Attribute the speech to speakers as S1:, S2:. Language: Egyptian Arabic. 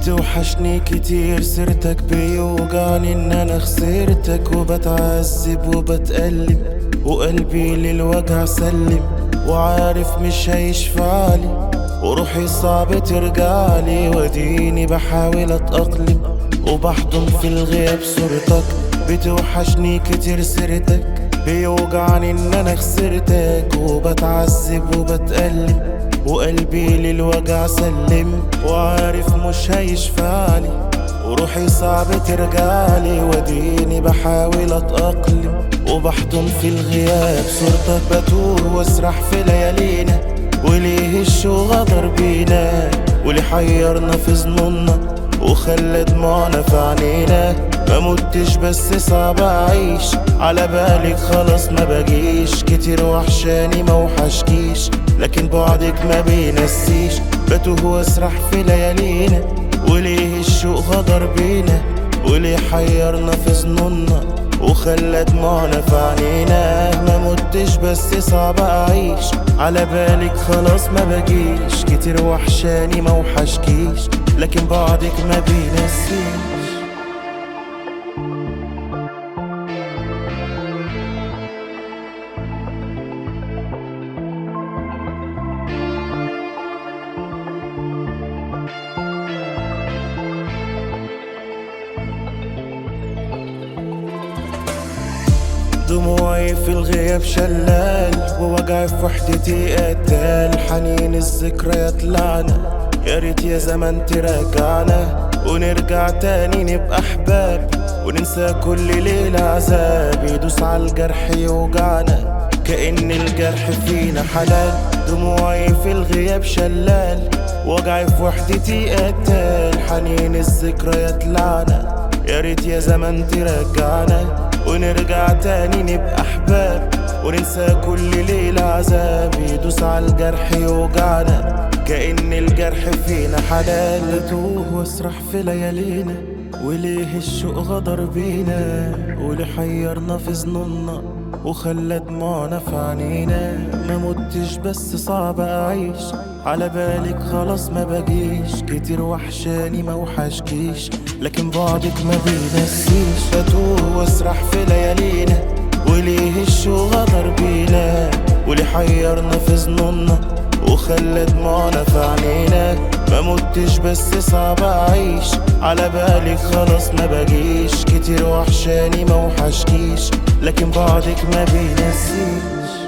S1: بتوحشني كتير سيرتك بيوجعني ان انا خسرتك وبتعذب وبتألم وقلبي للوجع سلم وعارف مش هيشفعلي وروحي صعب ترجعلي وديني بحاول اتأقلم وبحضن في الغياب صورتك بتوحشني كتير سيرتك بيوجعني ان انا خسرتك وبتعذب وبتألم وقلبي للوجع سلم وعارف مش هيشفعلي وروحي صعب ترجعلي وديني بحاول اتأقلم وبحضن في الغياب صورتك بتوه واسرح في ليالينا وليه الشو غدر بينا وليه حيرنا في ظنونا وخلى دموعنا في عينينا ما متش بس صعب اعيش على بالك خلاص ما بجيش كتير وحشاني ما وحشكيش لكن بعدك ما بينسيش بتوه واسرح في ليالينا وليه الشوق غدر بينا وليه حيرنا في ظنونا وخلى دموعنا في عينينا ما متش بس صعب اعيش على بالك خلاص ما بجيش كتير وحشاني ما وحشكيش لكن بعدك ما بينسيش دموعي في الغياب شلال ووجعي في وحدتي قتال حنين الذكريات لعنة يا ريت يا زمان ترجعنا ونرجع تاني نبقى احباب وننسى كل ليلة عذاب يدوس على الجرح يوجعنا كأن الجرح فينا حلال دموعي في الغياب شلال وجعي في وحدتي قتال حنين الذكريات لعنة يا ريت يا زمان ترجعنا ونرجع تاني نبقى احباب وننسى كل ليلة عذاب يدوس على الجرح يوجعنا كأن الجرح فينا حلال بتوه واسرح في ليالينا وليه الشوق غدر بينا وليه حيرنا في ظنونا وخلى دموعنا في عينينا ما متش بس صعب اعيش على بالك خلاص ما بجيش كتير وحشاني ما وحشكيش لكن بعدك ما بينسيش بتوه واسرح في ليالينا وليه الشو غدر بينا وليه حيرنا في ظنونا وخلى دموعنا في عينينا ما متش بس صعب اعيش على بالك خلاص ما بجيش كتير وحشاني ما وحشكيش لكن بعدك ما بينسيش